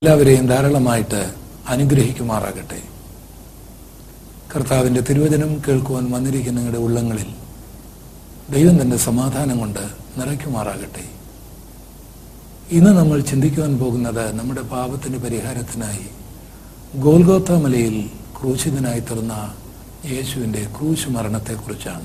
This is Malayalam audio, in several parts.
എല്ലാവരെയും ധാരാളമായിട്ട് അനുഗ്രഹിക്കുമാറാകട്ടെ കർത്താവിൻ്റെ തിരുവചനം കേൾക്കുവാൻ വന്നിരിക്കുന്ന നിങ്ങളുടെ ഉള്ളങ്ങളിൽ ദൈവം തൻ്റെ സമാധാനം കൊണ്ട് നിറയ്ക്കുമാറാകട്ടെ ഇന്ന് നമ്മൾ ചിന്തിക്കുവാൻ പോകുന്നത് നമ്മുടെ പാപത്തിന് പരിഹാരത്തിനായി ഗോൽഗോത്ത മലയിൽ ക്രൂശിതനായി തീർന്ന യേശുവിൻ്റെ ക്രൂശ് മരണത്തെക്കുറിച്ചാണ്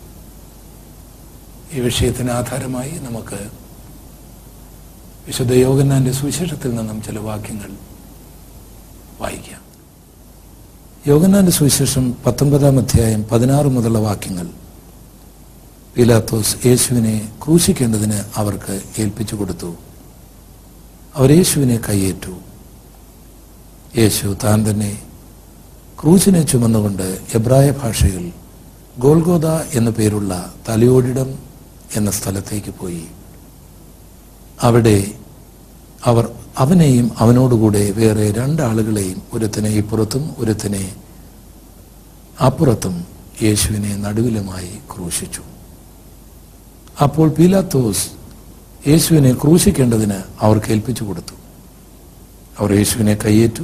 ഈ വിഷയത്തിന് ആധാരമായി നമുക്ക് വിശുദ്ധ യോഗന്നാന്റെ സുവിശേഷത്തിൽ നിന്നും ചില വാക്യങ്ങൾ വായിക്കാം യോഗന്നാന്റെ സുവിശേഷം പത്തൊമ്പതാം അധ്യായം പതിനാറ് മുതലുള്ള വാക്യങ്ങൾ പിലാത്തോസ് യേശുവിനെ ക്രൂശിക്കേണ്ടതിന് അവർക്ക് ഏൽപ്പിച്ചു കൊടുത്തു അവർ യേശുവിനെ കൈയേറ്റു യേശു താൻ തന്നെ ക്രൂശിനെ ചുമന്നുകൊണ്ട് എബ്രായ ഭാഷയിൽ ഗോൽഗോദ എന്നു പേരുള്ള തലയോടിടം എന്ന സ്ഥലത്തേക്ക് പോയി അവിടെ അവർ അവനെയും അവനോടുകൂടെ വേറെ രണ്ടാളുകളെയും ഒരുത്തനെ ഇപ്പുറത്തും ഒരുത്തനെ അപ്പുറത്തും യേശുവിനെ നടുവിലുമായി ക്രൂശിച്ചു അപ്പോൾ പീലാത്തോസ് യേശുവിനെ ക്രൂശിക്കേണ്ടതിന് അവർക്ക് ഏൽപ്പിച്ചു കൊടുത്തു അവർ യേശുവിനെ കൈയേറ്റു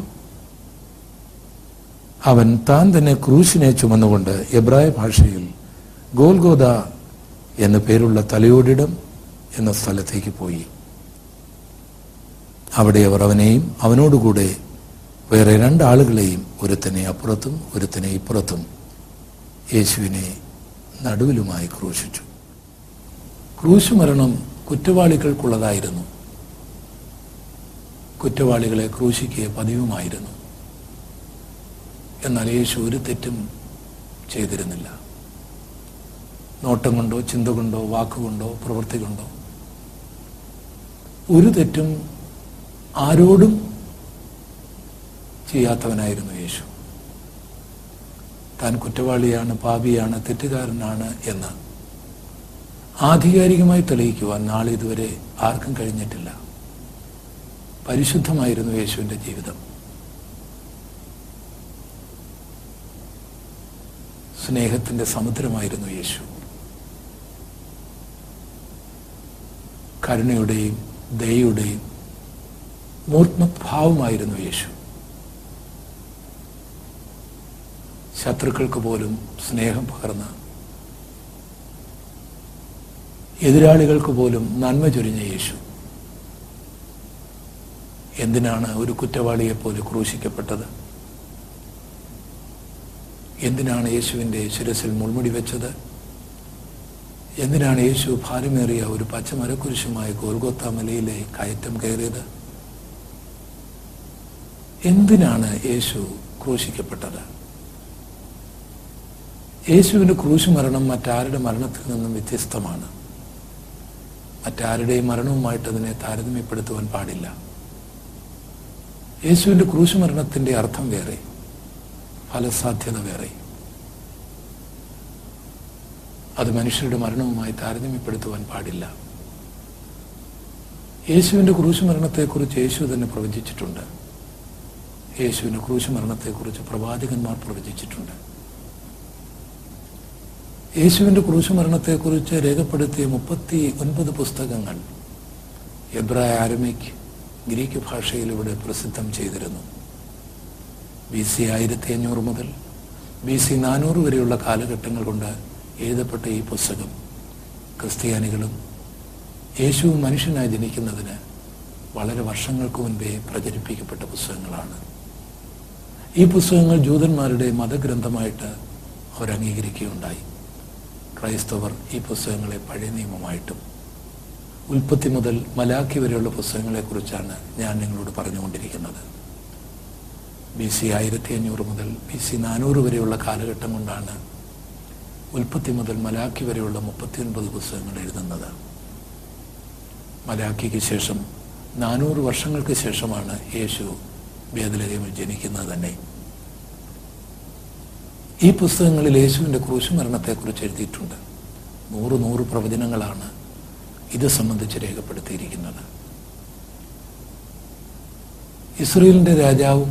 അവൻ താൻ തന്നെ ക്രൂശിനെ ചുമന്നുകൊണ്ട് എബ്രായ ഭാഷയിൽ ഗോൽഗോദ എന്നു പേരുള്ള തലയോടിടം എന്ന സ്ഥലത്തേക്ക് പോയി അവിടെ അവർ അവനെയും അവനോടുകൂടെ വേറെ രണ്ടാളുകളെയും ഒരുത്തനെ അപ്പുറത്തും ഒരുത്തനെ ഇപ്പുറത്തും യേശുവിനെ നടുവിലുമായി ക്രൂശിച്ചു ക്രൂശ് മരണം കുറ്റവാളികൾക്കുള്ളതായിരുന്നു കുറ്റവാളികളെ ക്രൂശിക്കുക പതിവുമായിരുന്നു എന്നാൽ യേശു ഒരു തെറ്റും ചെയ്തിരുന്നില്ല നോട്ടം കൊണ്ടോ ചിന്ത കൊണ്ടോ വാക്കുകൊണ്ടോ പ്രവൃത്തി കൊണ്ടോ ഒരു തെറ്റും ആരോടും ചെയ്യാത്തവനായിരുന്നു യേശു താൻ കുറ്റവാളിയാണ് പാപിയാണ് തെറ്റുകാരനാണ് എന്ന് ആധികാരികമായി തെളിയിക്കുവാൻ നാളെ ഇതുവരെ ആർക്കും കഴിഞ്ഞിട്ടില്ല പരിശുദ്ധമായിരുന്നു യേശുവിൻ്റെ ജീവിതം സ്നേഹത്തിൻ്റെ സമുദ്രമായിരുന്നു യേശു കരുണയുടെയും ദയയുടെയും മൂർത്തഭാവമായിരുന്നു യേശു ശത്രുക്കൾക്ക് പോലും സ്നേഹം പകർന്ന എതിരാളികൾക്ക് പോലും നന്മ ചൊരിഞ്ഞ യേശു എന്തിനാണ് ഒരു കുറ്റവാളിയെപ്പോലെ ക്രൂശിക്കപ്പെട്ടത് എന്തിനാണ് യേശുവിൻ്റെ ശിരസിൽ മുൾമുടി വെച്ചത് എന്തിനാണ് യേശു ഭാരമേറിയ ഒരു പച്ചമരക്കുരിശുമായി ഗോൽഗോത്ത മലയിലെ കയറ്റം കയറിയത് എന്തിനാണ് യേശു ക്രൂശിക്കപ്പെട്ടത് യേശുവിൻ്റെ ക്രൂശ് മരണം മറ്റാരുടെ മരണത്തിൽ നിന്നും വ്യത്യസ്തമാണ് മറ്റാരുടെയും മരണവുമായിട്ട് അതിനെ താരതമ്യപ്പെടുത്തുവാൻ പാടില്ല യേശുവിൻ്റെ ക്രൂശ് മരണത്തിൻ്റെ അർത്ഥം വേറെ ഫലസാധ്യത വേറെ അത് മനുഷ്യരുടെ മരണവുമായി താരതമ്യപ്പെടുത്തുവാൻ പാടില്ല യേശുവിൻ്റെ ക്രൂശ് മരണത്തെക്കുറിച്ച് യേശു തന്നെ പ്രവചിച്ചിട്ടുണ്ട് യേശുവിൻ്റെ ക്രൂശ് മരണത്തെക്കുറിച്ച് പ്രവാചകന്മാർ പ്രവചിച്ചിട്ടുണ്ട് യേശുവിൻ്റെ ക്രൂശ് മരണത്തെക്കുറിച്ച് രേഖപ്പെടുത്തിയ മുപ്പത്തി ഒൻപത് പുസ്തകങ്ങൾ എബ്രായ ആരമിക് ഗ്രീക്ക് ഭാഷയിലൂടെ പ്രസിദ്ധം ചെയ്തിരുന്നു ബി സി ആയിരത്തി അഞ്ഞൂറ് മുതൽ ബി സി നാനൂറ് വരെയുള്ള കാലഘട്ടങ്ങൾ കൊണ്ട് എഴുതപ്പെട്ട ഈ പുസ്തകം ക്രിസ്ത്യാനികളും യേശു മനുഷ്യനായി ജനിക്കുന്നതിന് വളരെ വർഷങ്ങൾക്ക് മുൻപേ പ്രചരിപ്പിക്കപ്പെട്ട പുസ്തകങ്ങളാണ് ഈ പുസ്തകങ്ങൾ ജൂതന്മാരുടെ മതഗ്രന്ഥമായിട്ട് അവർ അംഗീകരിക്കുകയുണ്ടായി ക്രൈസ്തവർ ഈ പുസ്തകങ്ങളെ പഴയ നിയമമായിട്ടും ഉൽപ്പത്തി മുതൽ മലാഖി വരെയുള്ള പുസ്തകങ്ങളെക്കുറിച്ചാണ് ഞാൻ നിങ്ങളോട് പറഞ്ഞുകൊണ്ടിരിക്കുന്നത് ബി സി ആയിരത്തി അഞ്ഞൂറ് മുതൽ ബി സി നാനൂറ് വരെയുള്ള കാലഘട്ടം കൊണ്ടാണ് ഉൽപ്പത്തി മുതൽ മലാഖി വരെയുള്ള മുപ്പത്തിയൊൻപത് പുസ്തകങ്ങൾ എഴുതുന്നത് മലാഖിക്ക് ശേഷം നാനൂറ് വർഷങ്ങൾക്ക് ശേഷമാണ് യേശു വേദലഹേമിൽ ജനിക്കുന്നത് തന്നെ ഈ പുസ്തകങ്ങളിൽ യേശുവിൻ്റെ ക്രൂശ് മരണത്തെക്കുറിച്ച് എഴുതിയിട്ടുണ്ട് നൂറ് നൂറ് പ്രവചനങ്ങളാണ് ഇത് സംബന്ധിച്ച് രേഖപ്പെടുത്തിയിരിക്കുന്നത് ഇസ്രയേലിൻ്റെ രാജാവും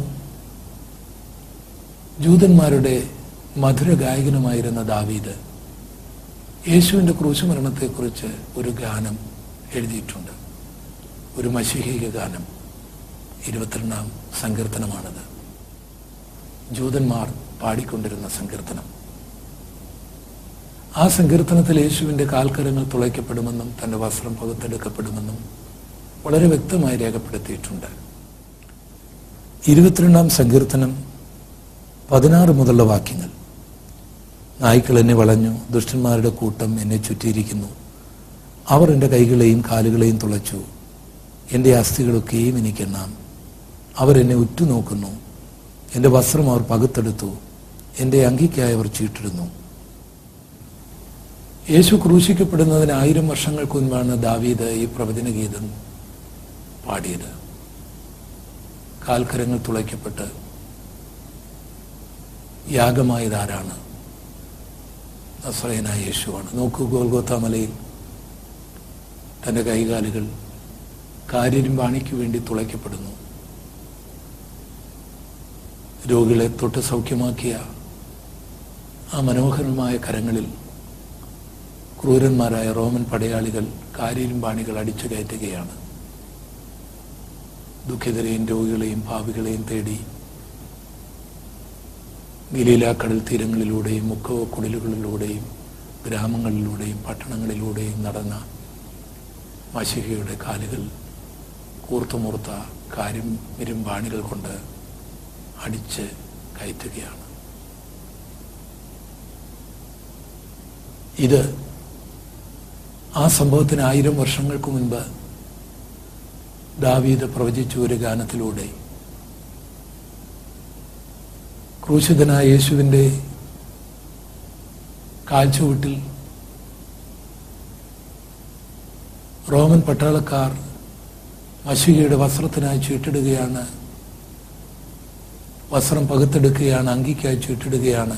ജൂതന്മാരുടെ മധുര ഗായകനുമായിരുന്ന ദാവീദ് യേശുവിൻ്റെ ക്രൂശ് മരണത്തെക്കുറിച്ച് ഒരു ഗാനം എഴുതിയിട്ടുണ്ട് ഒരു മഷിഹിക ഗാനം ഇരുപത്തിരണ്ടാം സങ്കീർത്തനമാണിത് ജൂതന്മാർ പാടിക്കൊണ്ടിരുന്ന സങ്കീർത്തനം ആ സങ്കീർത്തനത്തിൽ യേശുവിൻ്റെ കാൽക്കരങ്ങൾ തുളയ്ക്കപ്പെടുമെന്നും തൻ്റെ വസ്ത്രം പകുത്തെടുക്കപ്പെടുമെന്നും വളരെ വ്യക്തമായി രേഖപ്പെടുത്തിയിട്ടുണ്ട് ഇരുപത്തിരണ്ടാം സങ്കീർത്തനം പതിനാറ് മുതലുള്ള വാക്യങ്ങൾ നായ്ക്കൾ എന്നെ വളഞ്ഞു ദുഷ്ടന്മാരുടെ കൂട്ടം എന്നെ ചുറ്റിയിരിക്കുന്നു അവർ എൻ്റെ കൈകളെയും കാലുകളെയും തുളച്ചു എൻ്റെ അസ്ഥികളൊക്കെയും എനിക്കെണ്ണാം അവരെന്നെ ഉറ്റുനോക്കുന്നു എൻ്റെ വസ്ത്രം അവർ പകുത്തെടുത്തു എൻ്റെ അങ്കിക്കായി അവർ ചീട്ടിടുന്നു യേശു ക്രൂശിക്കപ്പെടുന്നതിന് ആയിരം വർഷങ്ങൾക്ക് മുൻപാണ് ദാവീദ് ഈ പ്രവചന ഗീതം പാടിയത് കാൽക്കരങ്ങൾ തുളയ്ക്കപ്പെട്ട് യാഗമായത് ആരാണ് നസ്രയനായ യേശുവാണ് നോക്കൂ ഗോൽഗോത്ത മലയിൽ തൻ്റെ കൈകാലുകൾ കാര്യരുമ്പാണിക്ക് വേണ്ടി തുളയ്ക്കപ്പെടുന്നു രോഗികളെ തൊട്ട് സൗഖ്യമാക്കിയ ആ മനോഹരമായ കരങ്ങളിൽ ക്രൂരന്മാരായ റോമൻ പടയാളികൾ കാര്യരുമ്പാണികൾ അടിച്ചു കയറ്റുകയാണ് ദുഃഖിതരെയും രോഗികളെയും ഭാവികളെയും തേടി ഗലീല കടൽ തീരങ്ങളിലൂടെയും മുക്കവ കുടിലുകളിലൂടെയും ഗ്രാമങ്ങളിലൂടെയും പട്ടണങ്ങളിലൂടെയും നടന്ന മഷിഹയുടെ കാലുകൾ കൂർത്തുമുറുത്ത കാര്യം ഇരുമ്പാണികൾ കൊണ്ട് അടിച്ച് കയറ്റുകയാണ് ഇത് ആ സംഭവത്തിന് ആയിരം വർഷങ്ങൾക്ക് മുൻപ് ദാവീദ് പ്രവചിച്ച ഒരു ഗാനത്തിലൂടെ ക്രൂശിതനായ യേശുവിൻ്റെ കാൽച്ചുവട്ടിൽ റോമൻ പട്ടാളക്കാർ മഷികയുടെ വസ്ത്രത്തിനായി ചീട്ടിടുകയാണ് വസ്ത്രം പകുത്തെടുക്കുകയാണ് അങ്കിക്കായി ചീട്ടിടുകയാണ്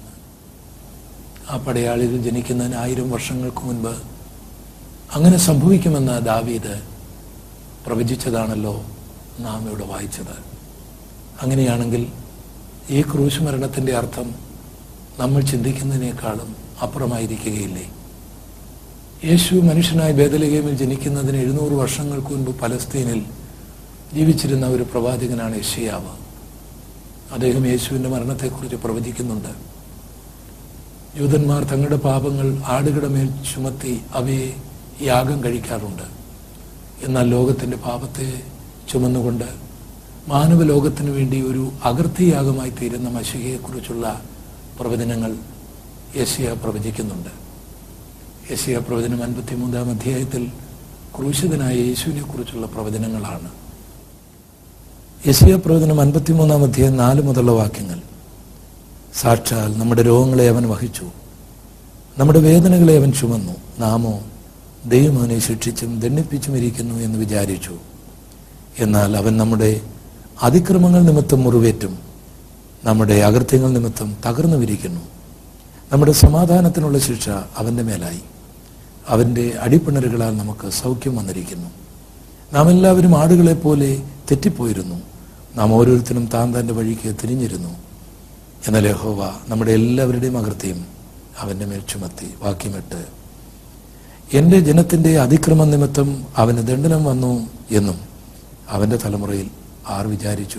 ആ പടയാളികൾ ജനിക്കുന്നതിന് ആയിരം വർഷങ്ങൾക്ക് മുൻപ് അങ്ങനെ സംഭവിക്കുമെന്ന് ദാവീദ് പ്രവചിച്ചതാണല്ലോ നാം ഇവിടെ വായിച്ചത് അങ്ങനെയാണെങ്കിൽ ഈ ക്രൂശ് മരണത്തിൻ്റെ അർത്ഥം നമ്മൾ ചിന്തിക്കുന്നതിനേക്കാളും അപ്പുറമായിരിക്കുകയില്ലേ യേശു മനുഷ്യനായ ബേദലഗേമിൽ ജനിക്കുന്നതിന് എഴുന്നൂറ് വർഷങ്ങൾക്ക് മുൻപ് പലസ്തീനിൽ ജീവിച്ചിരുന്ന ഒരു പ്രവാചകനാണ് യഷിയാവ് അദ്ദേഹം യേശുവിൻ്റെ മരണത്തെക്കുറിച്ച് പ്രവചിക്കുന്നുണ്ട് യൂതന്മാർ തങ്ങളുടെ പാപങ്ങൾ ആടുകളുടെ മേൽ ചുമത്തി അവയെ യാഗം കഴിക്കാറുണ്ട് എന്നാൽ ലോകത്തിൻ്റെ പാപത്തെ ചുമന്നുകൊണ്ട് മാനവ ലോകത്തിനു വേണ്ടി ഒരു അകൃത്യയാഗമായി തീരുന്ന മഷികയെക്കുറിച്ചുള്ള പ്രവചനങ്ങൾ യശിയ പ്രവചിക്കുന്നുണ്ട് യശിയ പ്രവചനം അൻപത്തിമൂന്നാം അധ്യായത്തിൽ ക്രൂശിതനായ യേശുവിനെ കുറിച്ചുള്ള പ്രവചനങ്ങളാണ് യശിയ പ്രവചനം അൻപത്തിമൂന്നാം അധ്യായം നാല് മുതലുള്ള വാക്യങ്ങൾ സാക്ഷാൽ നമ്മുടെ രോഗങ്ങളെ അവൻ വഹിച്ചു നമ്മുടെ വേദനകളെ അവൻ ചുമന്നു നാമോ ദൈവം അവനെ ശിക്ഷിച്ചും ദണ്ഡിപ്പിച്ചും ഇരിക്കുന്നു എന്ന് വിചാരിച്ചു എന്നാൽ അവൻ നമ്മുടെ അതിക്രമങ്ങൾ നിമിത്തം മുറിവേറ്റും നമ്മുടെ അകൃത്യങ്ങൾ നിമിത്തം തകർന്നു വിരിക്കുന്നു നമ്മുടെ സമാധാനത്തിനുള്ള ശിക്ഷ അവൻ്റെ മേലായി അവൻ്റെ അടിപ്പിണറുകളാൽ നമുക്ക് സൗഖ്യം വന്നിരിക്കുന്നു നാം എല്ലാവരും ആടുകളെ പോലെ തെറ്റിപ്പോയിരുന്നു നാം ഓരോരുത്തരും താൻ തൻ്റെ വഴിക്ക് തിരിഞ്ഞിരുന്നു എന്നാൽ യഹോവ നമ്മുടെ എല്ലാവരുടെയും അകൃത്യം അവൻ്റെ മേൽ ചുമത്തി വാക്യമിട്ട് എൻ്റെ ജനത്തിൻ്റെ അതിക്രമ നിമിത്തം അവന് ദണ്ഡനം വന്നു എന്നും അവൻ്റെ തലമുറയിൽ ആർ വിചാരിച്ചു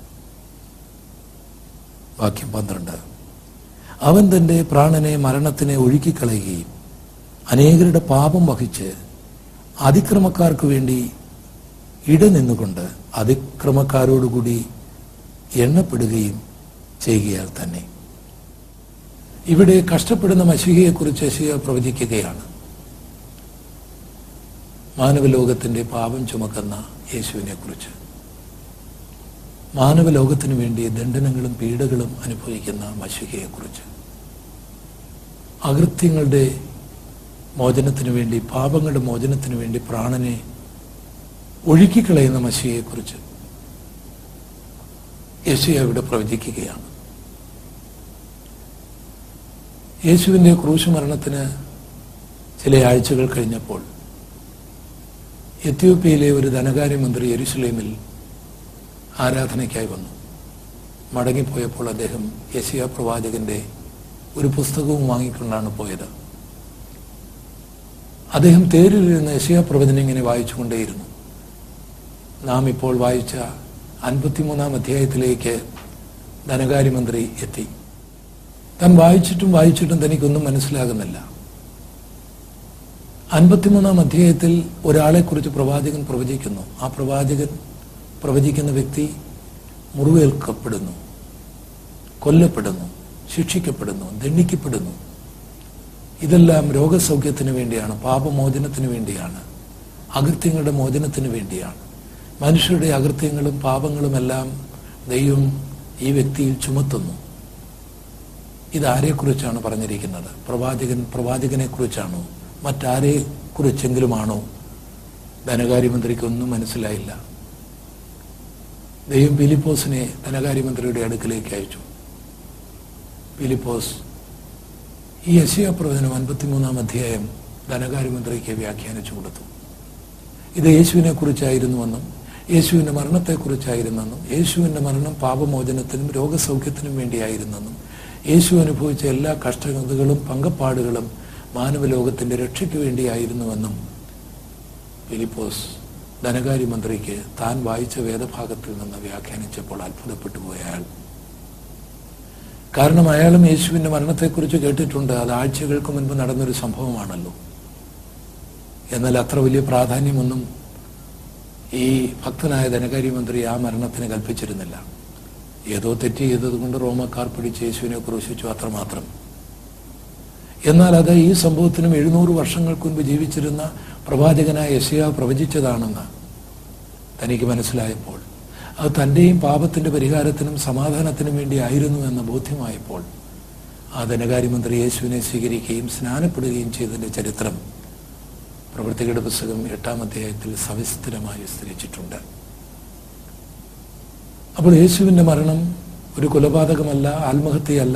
വാക്യം പന്ത്രണ്ട് അവൻ തൻ്റെ പ്രാണനെ മരണത്തിനെ ഒഴുക്കിക്കളയുകയും അനേകരുടെ പാപം വഹിച്ച് അതിക്രമക്കാർക്ക് വേണ്ടി ഇടനിന്നുകൊണ്ട് അതിക്രമക്കാരോടുകൂടി എണ്ണപ്പെടുകയും ചെയ്യുകയാൽ തന്നെ ഇവിടെ കഷ്ടപ്പെടുന്ന മഷികയെക്കുറിച്ച് യശയ പ്രവചിക്കുകയാണ് മാനവലോകത്തിൻ്റെ പാപം ചുമക്കുന്ന യേശുവിനെ കുറിച്ച് മാനവലോകത്തിനു വേണ്ടി ദണ്ഡനങ്ങളും പീഡകളും അനുഭവിക്കുന്ന മഷികയെക്കുറിച്ച് അകൃത്യങ്ങളുടെ മോചനത്തിനു വേണ്ടി പാപങ്ങളുടെ മോചനത്തിനു വേണ്ടി പ്രാണനെ ഒഴുക്കിക്കളയുന്ന മഷികയെക്കുറിച്ച് യേശു അവിടെ പ്രവചിക്കുകയാണ് യേശുവിൻ്റെ ക്രൂശ് മരണത്തിന് ചില ആഴ്ചകൾ കഴിഞ്ഞപ്പോൾ എത്യോപ്യയിലെ ഒരു ധനകാര്യമന്ത്രി യെരുസലേമിൽ ആരാധനയ്ക്കായി വന്നു മടങ്ങിപ്പോയപ്പോൾ അദ്ദേഹം യശിയ പ്രവാചകന്റെ ഒരു പുസ്തകവും വാങ്ങിക്കൊണ്ടാണ് പോയത് അദ്ദേഹം തേരിലിരുന്ന് യശിയ പ്രവചനം ഇങ്ങനെ വായിച്ചുകൊണ്ടേയിരുന്നു നാം ഇപ്പോൾ വായിച്ച അൻപത്തിമൂന്നാം അധ്യായത്തിലേക്ക് ധനകാര്യമന്ത്രി എത്തി താൻ വായിച്ചിട്ടും വായിച്ചിട്ടും തനിക്കൊന്നും മനസ്സിലാകുന്നില്ല അൻപത്തിമൂന്നാം അധ്യായത്തിൽ ഒരാളെക്കുറിച്ച് പ്രവാചകൻ പ്രവചിക്കുന്നു ആ പ്രവാചകൻ പ്രവചിക്കുന്ന വ്യക്തി മുറിവേൽക്കപ്പെടുന്നു കൊല്ലപ്പെടുന്നു ശിക്ഷിക്കപ്പെടുന്നു ദണ്ഡിക്കപ്പെടുന്നു ഇതെല്ലാം രോഗസൗഖ്യത്തിന് വേണ്ടിയാണ് പാപമോചനത്തിന് വേണ്ടിയാണ് അകൃത്യങ്ങളുടെ മോചനത്തിന് വേണ്ടിയാണ് മനുഷ്യരുടെ അകൃത്യങ്ങളും പാപങ്ങളും എല്ലാം ദൈവം ഈ വ്യക്തിയിൽ ചുമത്തുന്നു ഇതാരെക്കുറിച്ചാണ് പറഞ്ഞിരിക്കുന്നത് പ്രവാചകൻ പ്രവാചകനെ കുറിച്ചാണോ മറ്റാരെ കുറിച്ചെങ്കിലുമാണോ ധനകാര്യമന്ത്രിക്ക് ഒന്നും മനസ്സിലായില്ല ദൈവം ഫിലിപ്പോസിനെ ധനകാര്യമന്ത്രിയുടെ അടുക്കലേക്ക് അയച്ചു ഫിലിപ്പോസ് ഈ യശയ പ്രവചനം അൻപത്തിമൂന്നാം അധ്യായം ധനകാര്യമന്ത്രിക്ക് വ്യാഖ്യാനിച്ചു കൊടുത്തു ഇത് യേശുവിനെ കുറിച്ചായിരുന്നുവെന്നും യേശുവിൻ്റെ മരണത്തെക്കുറിച്ചായിരുന്നെന്നും യേശുവിൻ്റെ മരണം പാപമോചനത്തിനും രോഗസൗഖ്യത്തിനും വേണ്ടിയായിരുന്നെന്നും യേശു അനുഭവിച്ച എല്ലാ കഷ്ടതകളും പങ്കപ്പാടുകളും മാനവലോകത്തിൻ്റെ രക്ഷയ്ക്ക് വേണ്ടിയായിരുന്നുവെന്നും ഫിലിപ്പോസ് ധനകാര്യമന്ത്രിക്ക് താൻ വായിച്ച വേദഭാഗത്തിൽ നിന്ന് വ്യാഖ്യാനിച്ചപ്പോൾ അത്ഭുതപ്പെട്ടു പോയ അയാൾ കാരണം അയാളും യേശുവിൻ്റെ മരണത്തെക്കുറിച്ച് കേട്ടിട്ടുണ്ട് അത് ആഴ്ചകൾക്ക് മുൻപ് നടന്നൊരു സംഭവമാണല്ലോ എന്നാൽ അത്ര വലിയ പ്രാധാന്യമൊന്നും ഈ ഭക്തനായ ധനകാര്യമന്ത്രി ആ മരണത്തിന് കൽപ്പിച്ചിരുന്നില്ല ഏതോ തെറ്റ് ചെയ്തതുകൊണ്ട് റോമക്കാർ പിടിച്ച് യേശുവിനെ ക്രൂശിച്ചു അത്രമാത്രം എന്നാൽ അത് ഈ സംഭവത്തിനും എഴുന്നൂറ് വർഷങ്ങൾക്ക് മുൻപ് ജീവിച്ചിരുന്ന പ്രവാചകനായ യശയ പ്രവചിച്ചതാണെന്ന് തനിക്ക് മനസ്സിലായപ്പോൾ അത് തൻ്റെയും പാപത്തിൻ്റെ പരിഹാരത്തിനും സമാധാനത്തിനും വേണ്ടി ആയിരുന്നു എന്ന ബോധ്യമായപ്പോൾ ആ ധനകാര്യമന്ത്രി യേശുവിനെ സ്വീകരിക്കുകയും സ്നാനപ്പെടുകയും ചെയ്തതിൻ്റെ ചരിത്രം പ്രവൃത്തികളുടെ പുസ്തകം എട്ടാം അധ്യായത്തിൽ സവിസ്തരമായി വിസ്തരിച്ചിട്ടുണ്ട് അപ്പോൾ യേശുവിൻ്റെ മരണം ഒരു കൊലപാതകമല്ല ആത്മഹത്യയല്ല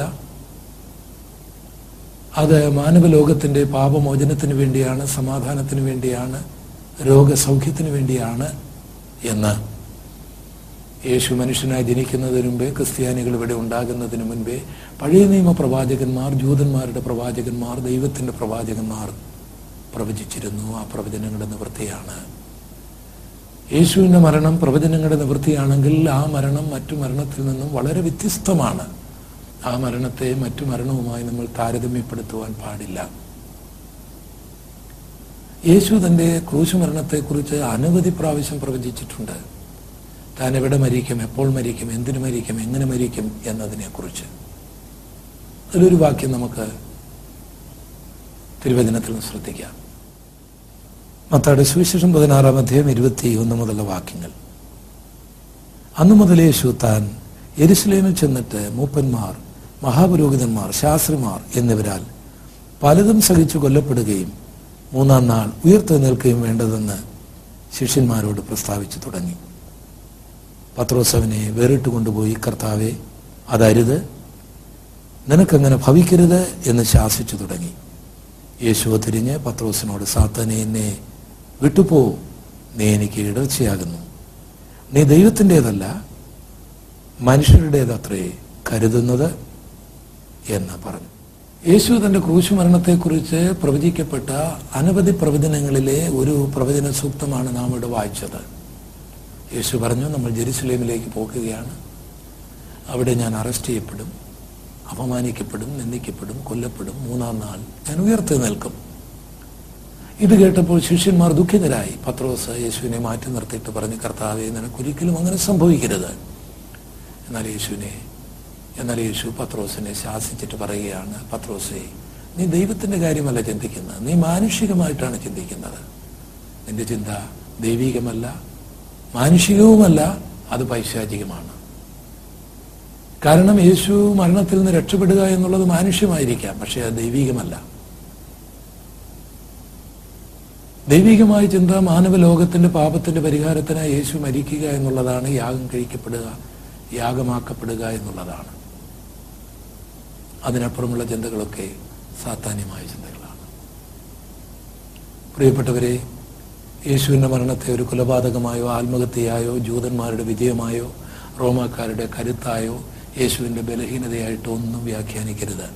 അത് മാനവലോകത്തിൻ്റെ പാപമോചനത്തിന് വേണ്ടിയാണ് സമാധാനത്തിന് വേണ്ടിയാണ് രോഗസൗഖ്യത്തിന് വേണ്ടിയാണ് എന്ന് യേശു മനുഷ്യനായി ജനിക്കുന്നതിന് മുമ്പേ ക്രിസ്ത്യാനികൾ ഇവിടെ ഉണ്ടാകുന്നതിന് മുൻപേ പഴയ നിയമ പ്രവാചകന്മാർ ജൂതന്മാരുടെ പ്രവാചകന്മാർ ദൈവത്തിൻ്റെ പ്രവാചകന്മാർ പ്രവചിച്ചിരുന്നു ആ പ്രവചനങ്ങളുടെ നിവൃത്തിയാണ് യേശുവിൻ്റെ മരണം പ്രവചനങ്ങളുടെ നിവൃത്തിയാണെങ്കിൽ ആ മരണം മറ്റു മരണത്തിൽ നിന്നും വളരെ വ്യത്യസ്തമാണ് ആ മരണത്തെ മറ്റു മരണവുമായി നമ്മൾ താരതമ്യപ്പെടുത്തുവാൻ പാടില്ല യേശു തൻ്റെ ക്രൂശ് മരണത്തെക്കുറിച്ച് അനവധി പ്രാവശ്യം പ്രവചിച്ചിട്ടുണ്ട് താൻ എവിടെ മരിക്കും എപ്പോൾ മരിക്കും എന്തിനു മരിക്കും എങ്ങനെ മരിക്കും എന്നതിനെക്കുറിച്ച് അതിലൊരു വാക്യം നമുക്ക് തിരുവചനത്തിൽ നിന്ന് ശ്രദ്ധിക്കാം മത്താട് സുവിശേഷം പതിനാറാം അധ്യായം ഇരുപത്തി ഒന്ന് മുതലുള്ള വാക്യങ്ങൾ അന്നു മുതൽ യേശു താൻ യെരുസലേമിൽ ചെന്നിട്ട് മൂപ്പന്മാർ മഹാപുരോഹിതന്മാർ ശാസ്ത്രിമാർ എന്നിവരാൽ പലതും സഹിച്ചു കൊല്ലപ്പെടുകയും മൂന്നാം നാൾ ഉയർത്തെഴുന്നേൽക്കുകയും വേണ്ടതെന്ന് ശിഷ്യന്മാരോട് പ്രസ്താവിച്ചു തുടങ്ങി പത്രോസവനെ വേറിട്ട് കൊണ്ടുപോയി കർത്താവെ അതരുത് നിനക്കങ്ങനെ ഭവിക്കരുത് എന്ന് ശാസിച്ചു തുടങ്ങി യേശു തിരിഞ്ഞ് പത്രോസിനോട് സാത്താനെ എന്നെ വിട്ടുപോ നീ എനിക്ക് ഇടർച്ചയാകുന്നു നീ ദൈവത്തിൻ്റെതല്ല മനുഷ്യരുടേതത്രേ കരുതുന്നത് എന്ന് പറഞ്ഞു യേശു തന്റെ ക്രൂശുമരണത്തെക്കുറിച്ച് പ്രവചിക്കപ്പെട്ട അനവധി പ്രവചനങ്ങളിലെ ഒരു പ്രവചന സൂക്തമാണ് നാം ഇവിടെ വായിച്ചത് യേശു പറഞ്ഞു നമ്മൾ ജെറുസലേമിലേക്ക് പോകുകയാണ് അവിടെ ഞാൻ അറസ്റ്റ് ചെയ്യപ്പെടും അപമാനിക്കപ്പെടും നിന്ദിക്കപ്പെടും കൊല്ലപ്പെടും മൂന്നാം നാൾ ഞാൻ ഉയർത്തി നിൽക്കും ഇത് കേട്ടപ്പോൾ ശിഷ്യന്മാർ ദുഃഖിതരായി പത്രോസ് യേശുവിനെ മാറ്റി നിർത്തിയിട്ട് പറഞ്ഞു കർത്താവെ നിനക്കൊരിക്കലും അങ്ങനെ സംഭവിക്കരുത് എന്നാൽ യേശുവിനെ എന്നാൽ യേശു പത്രോസിനെ ശാസിച്ചിട്ട് പറയുകയാണ് പത്രോസെ നീ ദൈവത്തിൻ്റെ കാര്യമല്ല ചിന്തിക്കുന്നത് നീ മാനുഷികമായിട്ടാണ് ചിന്തിക്കുന്നത് നിന്റെ ചിന്ത ദൈവികമല്ല മാനുഷികവുമല്ല അത് പൈശാചികമാണ് കാരണം യേശു മരണത്തിൽ നിന്ന് രക്ഷപ്പെടുക എന്നുള്ളത് മാനുഷ്യമായിരിക്കാം പക്ഷേ അത് ദൈവികമല്ല ദൈവികമായ ചിന്ത മാനവ ലോകത്തിന്റെ പാപത്തിന്റെ പരിഹാരത്തിനായി യേശു മരിക്കുക എന്നുള്ളതാണ് യാഗം കഴിക്കപ്പെടുക യാഗമാക്കപ്പെടുക എന്നുള്ളതാണ് അതിനപ്പുറമുള്ള ചിന്തകളൊക്കെ സാത്താന്യമായ ചിന്തകളാണ് പ്രിയപ്പെട്ടവരെ യേശുവിൻ്റെ മരണത്തെ ഒരു കൊലപാതകമായോ ആത്മഹത്യയായോ ജൂതന്മാരുടെ വിജയമായോ റോമാക്കാരുടെ കരുത്തായോ യേശുവിൻ്റെ ബലഹീനതയായിട്ടോ ഒന്നും വ്യാഖ്യാനിക്കരുത്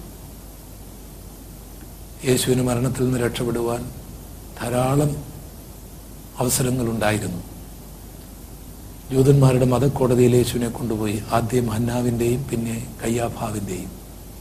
യേശുവിന് മരണത്തിൽ നിന്ന് രക്ഷപ്പെടുവാൻ ധാരാളം അവസരങ്ങളുണ്ടായിരുന്നു ജൂതന്മാരുടെ മതക്കോടതിയിൽ യേശുവിനെ കൊണ്ടുപോയി ആദ്യം ഹന്നാവിൻ്റെയും പിന്നെ കയ്യാഭാവിൻ്റെയും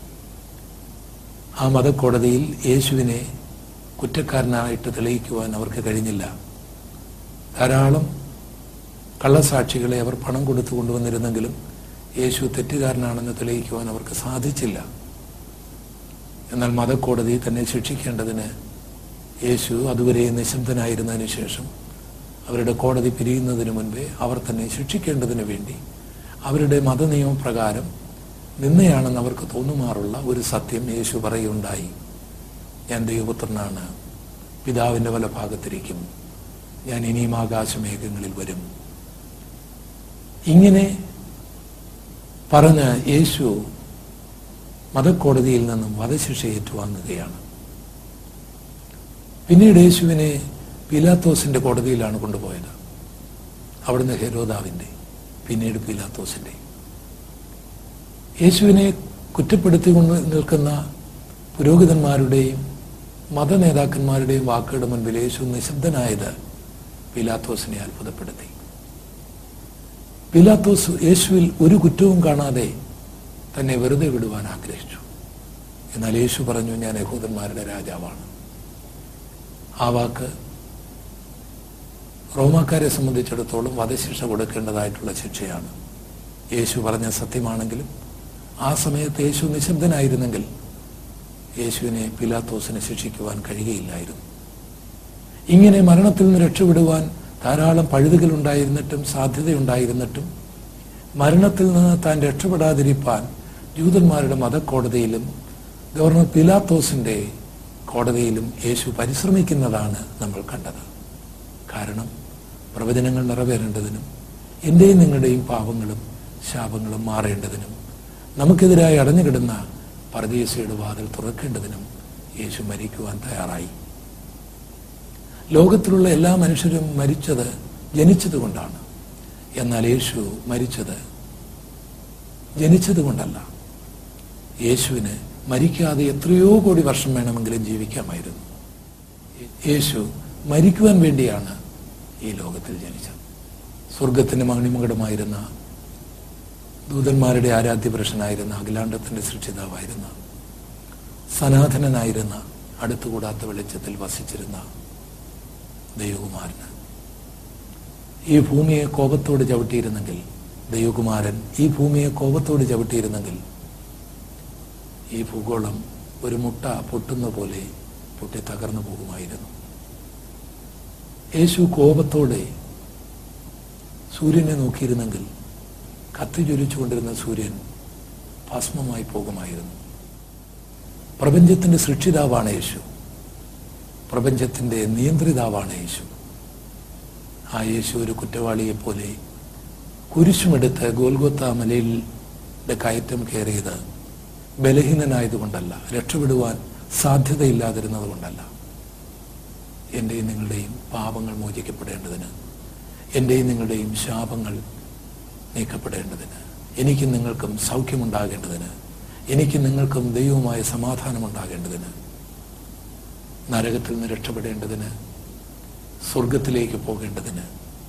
ആ മതക്കോടതിയിൽ യേശുവിനെ കുറ്റക്കാരനായിട്ട് തെളിയിക്കുവാൻ അവർക്ക് കഴിഞ്ഞില്ല ധാരാളം കള്ളസാക്ഷികളെ അവർ പണം കൊടുത്തു കൊണ്ടുവന്നിരുന്നെങ്കിലും യേശു തെറ്റുകാരനാണെന്ന് തെളിയിക്കുവാൻ അവർക്ക് സാധിച്ചില്ല എന്നാൽ മതക്കോടതി തന്നെ ശിക്ഷിക്കേണ്ടതിന് യേശു അതുവരെ നിശബ്ദനായിരുന്നതിന് ശേഷം അവരുടെ കോടതി പിരിയുന്നതിന് മുൻപേ അവർ തന്നെ ശിക്ഷിക്കേണ്ടതിന് വേണ്ടി അവരുടെ മതനിയമപ്രകാരം നിന്നയാണെന്ന് അവർക്ക് തോന്നുമാറുള്ള ഒരു സത്യം യേശു പറയുണ്ടായി ഞാൻ ദൈവപുത്രനാണ് പിതാവിൻ്റെ വല ഭാഗത്തിരിക്കും ഞാൻ ഇനിയും ആകാശമേഘങ്ങളിൽ വരും ഇങ്ങനെ പറഞ്ഞ യേശു മതക്കോടതിയിൽ നിന്നും വധശിക്ഷ ഏറ്റുവാങ്ങുകയാണ് പിന്നീട് യേശുവിനെ പിലാത്തോസിന്റെ കോടതിയിലാണ് കൊണ്ടുപോയത് അവിടുന്ന് ഹെരോദാവിൻ്റെ പിന്നീട് പിലാത്തോസിന്റെ യേശുവിനെ കുറ്റപ്പെടുത്തിക്കൊണ്ട് നിൽക്കുന്ന പുരോഹിതന്മാരുടെയും മതനേതാക്കന്മാരുടെയും വാക്കുകളുടെ മുൻപിൽ യേശു നിശബ്ദനായത് പിലാത്തോസിനെ അത്ഭുതപ്പെടുത്തി പിലാത്തോസ് യേശുവിൽ ഒരു കുറ്റവും കാണാതെ തന്നെ വെറുതെ വിടുവാൻ ആഗ്രഹിച്ചു എന്നാൽ യേശു പറഞ്ഞു ഞാൻ യഹൂദന്മാരുടെ രാജാവാണ് ആ വാക്ക് റോമാക്കാരെ സംബന്ധിച്ചിടത്തോളം വധശിക്ഷ കൊടുക്കേണ്ടതായിട്ടുള്ള ശിക്ഷയാണ് യേശു പറഞ്ഞ സത്യമാണെങ്കിലും ആ സമയത്ത് യേശു നിശബ്ദനായിരുന്നെങ്കിൽ യേശുവിനെ പിലാത്തോസിനെ ശിക്ഷിക്കുവാൻ കഴിയുകയില്ലായിരുന്നു ഇങ്ങനെ മരണത്തിൽ നിന്ന് രക്ഷപ്പെടുവാൻ ധാരാളം പഴുതുകൾ ഉണ്ടായിരുന്നിട്ടും സാധ്യതയുണ്ടായിരുന്നിട്ടും മരണത്തിൽ നിന്ന് താൻ രക്ഷപ്പെടാതിരിപ്പാൻ ജൂതന്മാരുടെ മതക്കോടതിയിലും ഗവർണർ പിലാത്തോസിന്റെ കോടതിയിലും യേശു പരിശ്രമിക്കുന്നതാണ് നമ്മൾ കണ്ടത് കാരണം പ്രവചനങ്ങൾ നിറവേറേണ്ടതിനും എൻ്റെയും നിങ്ങളുടെയും പാപങ്ങളും ശാപങ്ങളും മാറേണ്ടതിനും നമുക്കെതിരായി അടഞ്ഞുകിടന്ന പരദേശിയുടെ വാതിൽ തുറക്കേണ്ടതിനും യേശു മരിക്കുവാൻ തയ്യാറായി ലോകത്തിലുള്ള എല്ലാ മനുഷ്യരും മരിച്ചത് ജനിച്ചത് കൊണ്ടാണ് എന്നാൽ യേശു മരിച്ചത് ജനിച്ചത് കൊണ്ടല്ല യേശുവിന് മരിക്കാതെ എത്രയോ കോടി വർഷം വേണമെങ്കിലും ജീവിക്കാമായിരുന്നു യേശു മരിക്കുവാൻ വേണ്ടിയാണ് ഈ ലോകത്തിൽ ജനിച്ചത് സ്വർഗത്തിന്റെ മണിമകുടമായിരുന്ന ദൂതന്മാരുടെ ആരാധ്യപുരുഷനായിരുന്ന അഖിലാണ്ടത്തിന്റെ സൃഷ്ടിതാവായിരുന്ന സനാതനനായിരുന്ന അടുത്തുകൂടാത്ത വെളിച്ചത്തിൽ വസിച്ചിരുന്ന ദൈവകുമാരന് ഈ ഭൂമിയെ കോപത്തോട് ചവിട്ടിയിരുന്നെങ്കിൽ ദൈവകുമാരൻ ഈ ഭൂമിയെ കോപത്തോട് ചവിട്ടിയിരുന്നെങ്കിൽ ഈ ഭൂഗോളം ഒരു മുട്ട പൊട്ടുന്ന പോലെ പൊട്ടി തകർന്നു പോകുമായിരുന്നു യേശു കോപത്തോടെ സൂര്യനെ നോക്കിയിരുന്നെങ്കിൽ കത്തി ജ്വലിച്ചുകൊണ്ടിരുന്ന സൂര്യൻ ഭസ്മമായി പോകുമായിരുന്നു പ്രപഞ്ചത്തിന്റെ സൃഷ്ടിതാവാണ് യേശു പ്രപഞ്ചത്തിന്റെ നിയന്ത്രിതാവാണ് യേശു ആ യേശു ഒരു കുറ്റവാളിയെ പോലെ കുരിശുമെടുത്ത് ഗോൽഗോത്ത മലയിലെ കയറ്റം കയറിയത് ബലഹീനനായതുകൊണ്ടല്ല രക്ഷപ്പെടുവാൻ സാധ്യതയില്ലാതിരുന്നത് കൊണ്ടല്ല എൻ്റെയും നിങ്ങളുടെയും പാപങ്ങൾ മോചിക്കപ്പെടേണ്ടതിന് എൻ്റെയും നിങ്ങളുടെയും ശാപങ്ങൾ നീക്കപ്പെടേണ്ടതിന് എനിക്കും നിങ്ങൾക്കും സൗഖ്യമുണ്ടാകേണ്ടതിന് എനിക്കും നിങ്ങൾക്കും ദൈവവുമായ സമാധാനമുണ്ടാകേണ്ടതിന് നരകത്തിൽ നിന്ന് രക്ഷപ്പെടേണ്ടതിന് സ്വർഗത്തിലേക്ക് പോകേണ്ടതിന്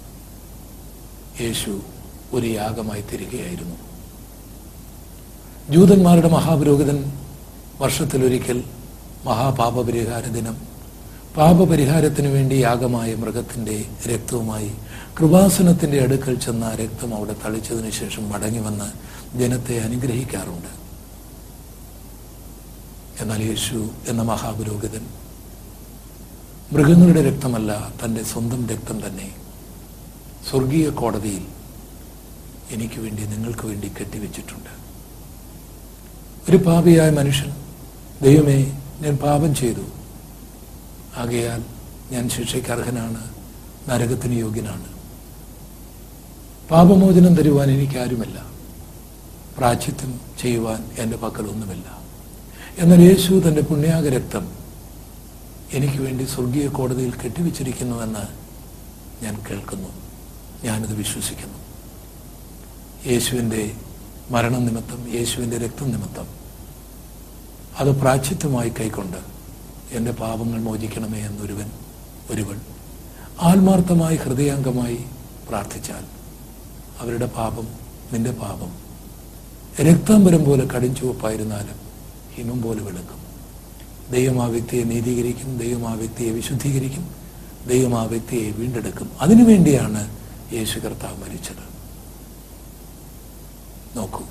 യേശു ഒരു യാഗമായി തിരികെയായിരുന്നു ജൂതന്മാരുടെ മഹാപുരോഹിതൻ വർഷത്തിലൊരിക്കൽ മഹാപാപപരിഹാര ദിനം പാപപരിഹാരത്തിന് വേണ്ടി യാഗമായ മൃഗത്തിന്റെ രക്തവുമായി കൃപാസനത്തിന്റെ അടുക്കൽ ചെന്ന ആ രക്തം അവിടെ തളിച്ചതിന് ശേഷം മടങ്ങി വന്ന് ജനത്തെ അനുഗ്രഹിക്കാറുണ്ട് എന്നാൽ യേശു എന്ന മഹാപുരോഹിതൻ മൃഗങ്ങളുടെ രക്തമല്ല തൻ്റെ സ്വന്തം രക്തം തന്നെ സ്വർഗീയ കോടതിയിൽ എനിക്ക് വേണ്ടി നിങ്ങൾക്ക് വേണ്ടി കെട്ടിവെച്ചിട്ടുണ്ട് ഒരു പാപിയായ മനുഷ്യൻ ദൈവമേ ഞാൻ പാപം ചെയ്തു ആകയാൽ ഞാൻ ശിക്ഷയ്ക്ക് അർഹനാണ് നരകത്തിന് യോഗ്യനാണ് പാപമോചനം തരുവാൻ എനിക്കാരുമില്ല പ്രാച്യത്വം ചെയ്യുവാൻ എൻ്റെ പക്കലൊന്നുമില്ല എന്നാൽ യേശു തൻ്റെ പുണ്യാക രക്തം എനിക്ക് വേണ്ടി സ്വർഗീയ കോടതിയിൽ കെട്ടിവെച്ചിരിക്കുന്നുവെന്ന് ഞാൻ കേൾക്കുന്നു ഞാനത് വിശ്വസിക്കുന്നു യേശുവിൻ്റെ മരണം നിമിത്തം യേശുവിൻ്റെ രക്തം നിമിത്തം അത് പ്രാച്യത്വമായി കൈക്കൊണ്ട് എൻ്റെ പാപങ്ങൾ മോചിക്കണമേ എന്നൊരുവൻ ഒരുവൻ ആത്മാർത്ഥമായി ഹൃദയാംഗമായി പ്രാർത്ഥിച്ചാൽ അവരുടെ പാപം നിന്റെ പാപം രക്താംബരം പോലെ കടിഞ്ചുവപ്പായിരുന്നാലും ഹിമം പോലെ വെളുക്കും ദൈവം ആ വ്യക്തിയെ നീതീകരിക്കും ദൈവം ആ വ്യക്തിയെ വിശുദ്ധീകരിക്കും ദൈവം ആ വ്യക്തിയെ വീണ്ടെടുക്കും അതിനുവേണ്ടിയാണ് യേശു കർത്താവ് മരിച്ചത് നോക്കൂ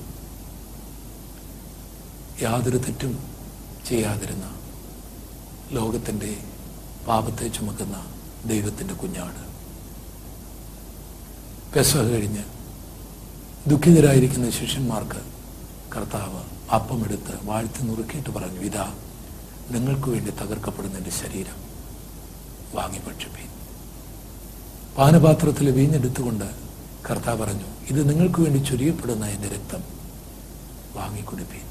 യാതൊരു തെറ്റും ചെയ്യാതിരുന്ന ലോകത്തിൻ്റെ പാപത്തെ ചുമക്കുന്ന ദൈവത്തിൻ്റെ കുഞ്ഞാട് പെസഹ കഴിഞ്ഞ് ദുഃഖിതരായിരിക്കുന്ന ശിഷ്യന്മാർക്ക് കർത്താവ് അപ്പമെടുത്ത് വാഴ്ത്തി നുറുക്കിയിട്ട് പറഞ്ഞു ഇതാ നിങ്ങൾക്ക് വേണ്ടി തകർക്കപ്പെടുന്ന എൻ്റെ ശരീരം വാങ്ങി ഭക്ഷിപ്പീൻ പാനപാത്രത്തിൽ വീഞ്ഞെടുത്തുകൊണ്ട് കർത്താവ് പറഞ്ഞു ഇത് നിങ്ങൾക്ക് വേണ്ടി ചൊരിയപ്പെടുന്ന എൻ്റെ രക്തം വാങ്ങിക്കുടിപ്പീൻ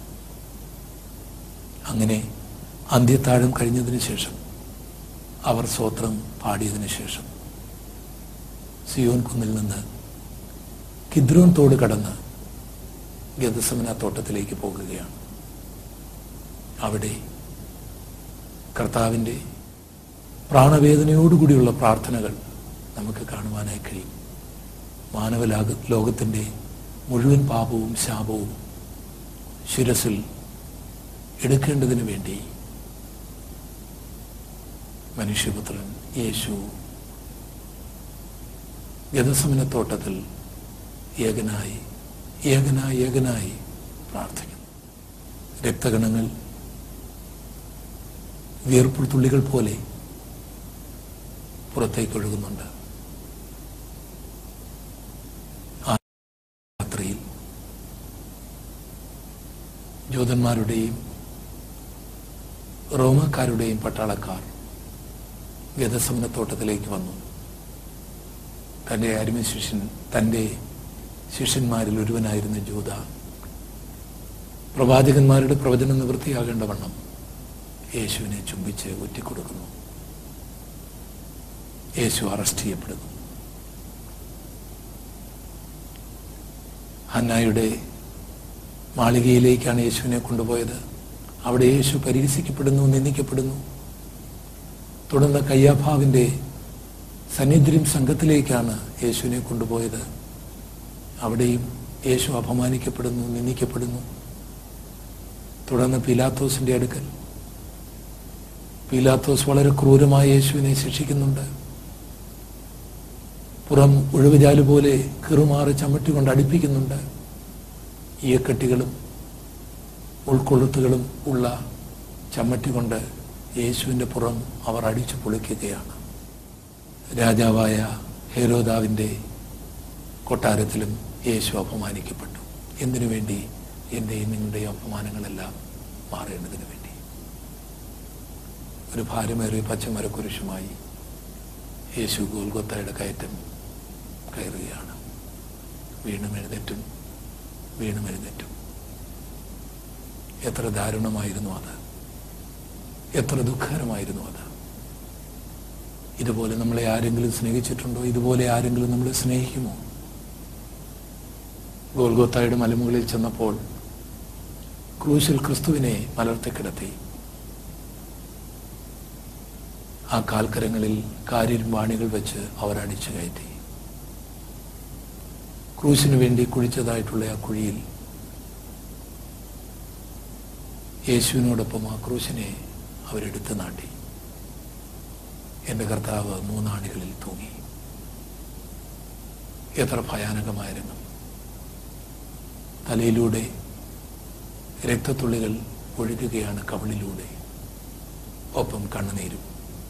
അങ്ങനെ അന്ത്യത്താഴം കഴിഞ്ഞതിന് ശേഷം അവർ സ്വോത്രം പാടിയതിനു ശേഷം സിയോൻ കുന്നിൽ നിന്ന് കിദ്രോൻ തോട് കടന്ന് ഗതസമന തോട്ടത്തിലേക്ക് പോകുകയാണ് അവിടെ കർത്താവിൻ്റെ പ്രാണവേദനയോടുകൂടിയുള്ള പ്രാർത്ഥനകൾ നമുക്ക് കാണുവാനായി കഴിയും മാനവലാക ലോകത്തിൻ്റെ മുഴുവൻ പാപവും ശാപവും ശിരസിൽ എടുക്കേണ്ടതിന് വേണ്ടി മനുഷ്യപുത്രൻ യേശു ഗതസമനത്തോട്ടത്തിൽ ഏകനായി ഏകനായി ഏകനായി പ്രാർത്ഥിക്കുന്നു രക്തഗണങ്ങൾ വിയർപ്പുൾ തുള്ളികൾ പോലെ പുറത്തേക്ക് ഒഴുകുന്നുണ്ട് ആ രാത്രിയിൽ ജൂതന്മാരുടെയും റോമാക്കാരുടെയും പട്ടാളക്കാർ ഗതസമനത്തോട്ടത്തിലേക്ക് വന്നു തൻ്റെ അരുമ ശിഷ്യൻ തൻ്റെ ശിഷ്യന്മാരിൽ ഒരുവനായിരുന്ന ജൂത പ്രവാചകന്മാരുടെ പ്രവചനം നിവൃത്തിയാകേണ്ട വണ്ണം യേശുവിനെ ചുംബിച്ച് ഒറ്റിക്കൊടുക്കുന്നു യേശു അറസ്റ്റ് ചെയ്യപ്പെടുന്നു ഹന്നായുടെ മാളികയിലേക്കാണ് യേശുവിനെ കൊണ്ടുപോയത് അവിടെ യേശു പരിഹസിക്കപ്പെടുന്നു നിന്ദിക്കപ്പെടുന്നു തുടർന്ന് കയ്യാഭാവിൻ്റെ സന്നിധ്യം സംഘത്തിലേക്കാണ് യേശുവിനെ കൊണ്ടുപോയത് അവിടെയും യേശു അപമാനിക്കപ്പെടുന്നു നിന്ദിക്കപ്പെടുന്നു തുടർന്ന് പിലാത്തോസിന്റെ അടുക്കൽ പീലാത്തോസ് വളരെ ക്രൂരമായി യേശുവിനെ ശിക്ഷിക്കുന്നുണ്ട് പുറം ഒഴിവുചാല് പോലെ കിറുമാറി ചമ്മട്ടി കൊണ്ട് അടുപ്പിക്കുന്നുണ്ട് ഈയക്കെട്ടികളും ഉൾക്കൊളുത്തുകളും ഉള്ള ചമ്മട്ടി കൊണ്ട് യേശുവിൻ്റെ പുറം അവർ അടിച്ചു പൊളിക്കുകയാണ് രാജാവായ ഹേരോദാവിൻ്റെ കൊട്ടാരത്തിലും യേശു അപമാനിക്കപ്പെട്ടു എന്തിനു വേണ്ടി എൻ്റെയും നിങ്ങളുടെയും അപമാനങ്ങളെല്ലാം മാറേണ്ടതിന് വേണ്ടി ഒരു ഭാരമേറിയ പച്ചമരക്കുരിശുമായി യേശു ഗോൽഗൊത്തയുടെ കയറ്റം കയറുകയാണ് വീണും എഴുന്നേറ്റും വീണും എഴുന്നേറ്റും എത്ര ദാരുണമായിരുന്നു അത് എത്ര ദുഃഖകരമായിരുന്നു അത് ഇതുപോലെ നമ്മളെ ആരെങ്കിലും സ്നേഹിച്ചിട്ടുണ്ടോ ഇതുപോലെ ആരെങ്കിലും നമ്മളെ സ്നേഹിക്കുമോ ഗോൽഗോത്തായുടെ മലമുകളിൽ ചെന്നപ്പോൾ ക്രൂശിൽ ക്രിസ്തുവിനെ മലർത്തി കിടത്തി ആ കാൽക്കരങ്ങളിൽ കാരിൽ വാണികൾ വെച്ച് അവർ അടിച്ചു കയറ്റി ക്രൂശിനു വേണ്ടി കുഴിച്ചതായിട്ടുള്ള ആ കുഴിയിൽ യേശുവിനോടൊപ്പം ആ ക്രൂശിനെ അവരെടുത്ത് നാട്ടി എൻ്റെ കർത്താവ് മൂന്നാണികളിൽ തൂങ്ങി എത്ര ഭയാനകമായ രംഗം തലയിലൂടെ രക്തത്തുള്ളികൾ ഒഴുകുകയാണ് കവിളിലൂടെ ഒപ്പം കണ്ണുനീരും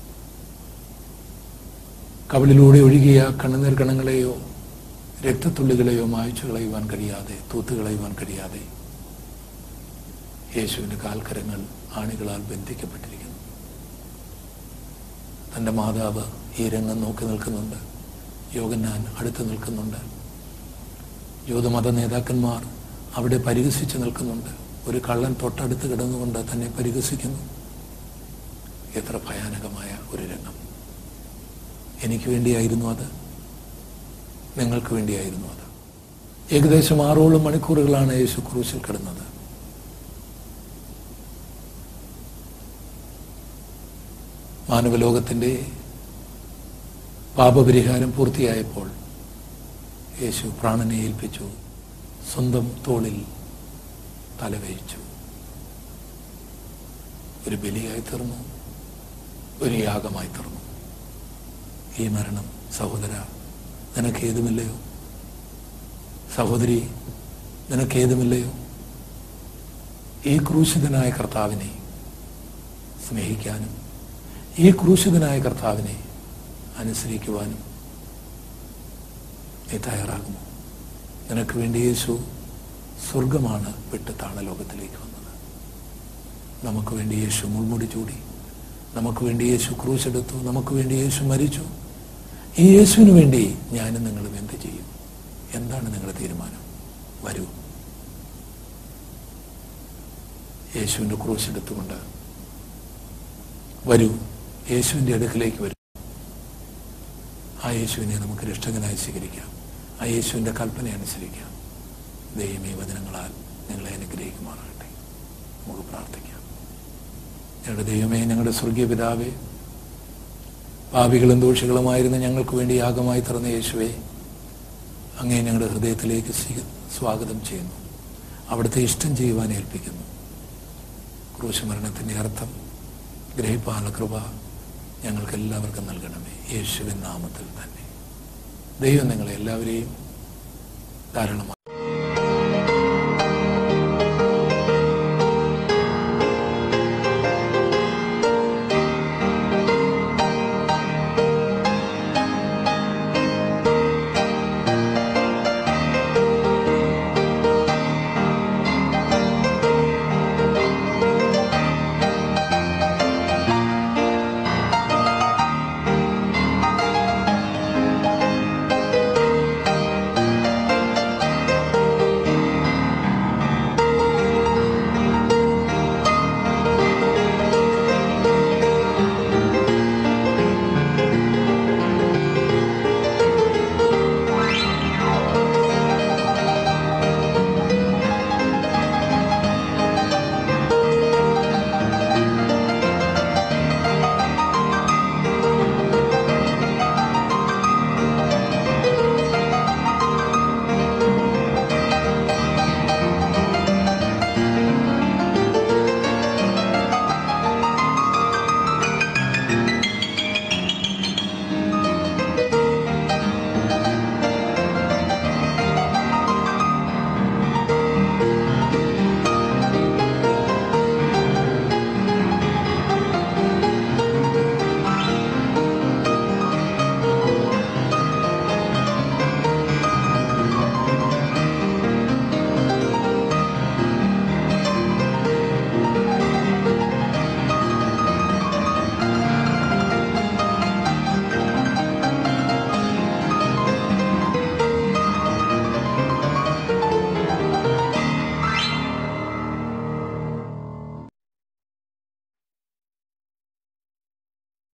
കവിളിലൂടെ ഒഴുകിയ കണ്ണുനീർ കണങ്ങളെയോ രക്തത്തുള്ളികളെയോ മായ്ച്ചു കളയുവാൻ കഴിയാതെ തൂത്തുകളയുവാൻ കഴിയാതെ യേശുവിൻ്റെ കാൽക്കരങ്ങൾ ആണികളാൽ ബന്ധിക്കപ്പെട്ടിരിക്കുന്നു തൻ്റെ മാതാവ് ഈ രംഗം നോക്കി നിൽക്കുന്നുണ്ട് യോഗന്നാൻ അടുത്ത് നിൽക്കുന്നുണ്ട് യൂതമത നേതാക്കന്മാർ അവിടെ പരിഹസിച്ച് നിൽക്കുന്നുണ്ട് ഒരു കള്ളൻ തൊട്ടടുത്ത് കിടന്നുകൊണ്ട് തന്നെ പരിഹസിക്കുന്നു എത്ര ഭയാനകമായ ഒരു രംഗം എനിക്ക് വേണ്ടിയായിരുന്നു അത് നിങ്ങൾക്ക് വേണ്ടിയായിരുന്നു അത് ഏകദേശം ആറോളം മണിക്കൂറുകളാണ് യേശു ക്രൂശിൽ കിടന്നത് മാനവലോകത്തിൻ്റെ പാപപരിഹാരം പൂർത്തിയായപ്പോൾ യേശു പ്രാണനെ ഏൽപ്പിച്ചു സ്വന്തം തോളിൽ തലവഹിച്ചു ഒരു ബലിയായി തീർന്നു ഒരു യാഗമായി തീർന്നു ഈ മരണം സഹോദര നിനക്ക് ഏതുമില്ലയോ സഹോദരി നിനക്ക് ഏതുമില്ലയോ ഈ ക്രൂശിതനായ കർത്താവിനെ സ്നേഹിക്കാനും ഈ ക്രൂശിതനായ കർത്താവിനെ അനുസരിക്കുവാനും നീ തയ്യാറാകുമോ നിനക്ക് വേണ്ടി യേശു സ്വർഗമാണ് വിട്ട് താണലോകത്തിലേക്ക് വന്നത് നമുക്ക് വേണ്ടി യേശു മുൾമുടി ചൂടി നമുക്ക് വേണ്ടി യേശു ക്രൂശെടുത്തു നമുക്ക് വേണ്ടി യേശു മരിച്ചു ഈ യേശുവിന് വേണ്ടി ഞാനും നിങ്ങളും എന്ത് ചെയ്യും എന്താണ് നിങ്ങളുടെ തീരുമാനം വരൂ യേശുവിൻ്റെ ക്രൂശെടുത്തുകൊണ്ട് വരൂ യേശുവിൻ്റെ അടുക്കിലേക്ക് വരൂ ആ യേശുവിനെ നമുക്ക് രക്ഷകനായി സ്വീകരിക്കാം ആ യേശുവിൻ്റെ കൽപ്പന അനുസരിക്കാം ദൈവമേ വചനങ്ങളാൽ നിങ്ങളെ അനുഗ്രഹിക്കുമാറാകട്ടെ നമുക്ക് പ്രാർത്ഥിക്കാം ഞങ്ങളുടെ ദൈവമേ ഞങ്ങളുടെ സ്വർഗീയ പിതാവേ പാപികളും ദോഷികളുമായിരുന്ന ഞങ്ങൾക്ക് വേണ്ടി യാഗമായി തുറന്ന യേശുവെ അങ്ങേ ഞങ്ങളുടെ ഹൃദയത്തിലേക്ക് സ്വീ- സ്വാഗതം ചെയ്യുന്നു അവിടുത്തെ ഇഷ്ടം ചെയ്യുവാൻ ഏൽപ്പിക്കുന്നു ക്രൂശമരണത്തിൻ്റെ അർത്ഥം ഗ്രഹിപ്പാനുള്ള കൃപ ഞങ്ങൾക്ക് എല്ലാവർക്കും നൽകണമേ യേശുവിൻ നാമത്തിൽ തന്നെ ദൈവം നിങ്ങളെ എല്ലാവരെയും ധാരാളമായി